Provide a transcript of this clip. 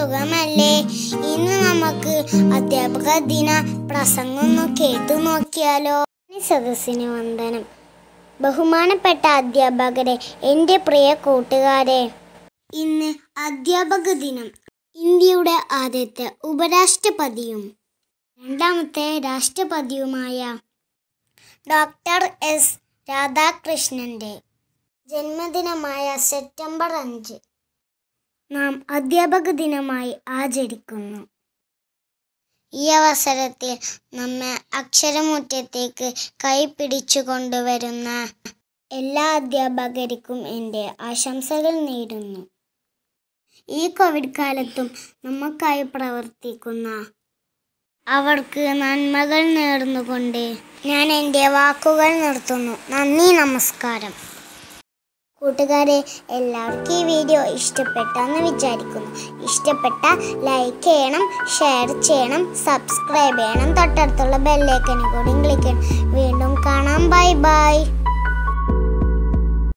സുഖമല്ലേ ഇന്ന് നമുക്ക് അധ്യാപക ദിന പ്രസംഗം ഒന്ന് കേട്ടു നോക്കിയാലോ സദസ്സിന് വന്ദനം ബഹുമാനപ്പെട്ട അധ്യാപകരെ എൻ്റെ പ്രിയ കൂട്ടുകാരെ ഇന്ന് അധ്യാപക ദിനം ഇന്ത്യയുടെ ആദ്യത്തെ ഉപരാഷ്ട്രപതിയും രണ്ടാമത്തെ രാഷ്ട്രപതിയുമായ ഡോക്ടർ എസ് രാധാകൃഷ്ണന്റെ ജന്മദിനമായ സെപ്റ്റംബർ അഞ്ച് നാം അധ്യാപക ദിനമായി ആചരിക്കുന്നു ഈ അവസരത്തിൽ നമ്മെ അക്ഷരമുറ്റത്തേക്ക് കൈപിടിച്ചു കൊണ്ടുവരുന്ന എല്ലാ അധ്യാപകർക്കും എൻ്റെ ആശംസകൾ നേരുന്നു ഈ കോവിഡ് കാലത്തും നമുക്കായി പ്രവർത്തിക്കുന്ന അവർക്ക് നന്മകൾ നേർന്നുകൊണ്ട് ഞാൻ എൻ്റെ വാക്കുകൾ നിർത്തുന്നു നന്ദി നമസ്കാരം കൂട്ടുകാരെ എല്ലാവർക്കും ഈ വീഡിയോ ഇഷ്ടപ്പെട്ടെന്ന് വിചാരിക്കുന്നു ഇഷ്ടപ്പെട്ട ലൈക്ക് ചെയ്യണം ഷെയർ ചെയ്യണം സബ്സ്ക്രൈബ് ചെയ്യണം തൊട്ടടുത്തുള്ള ബെല്ലൈക്കനും കൂടി ക്ലിക്ക് ചെയ്യണം വീണ്ടും കാണാം ബൈ ബൈ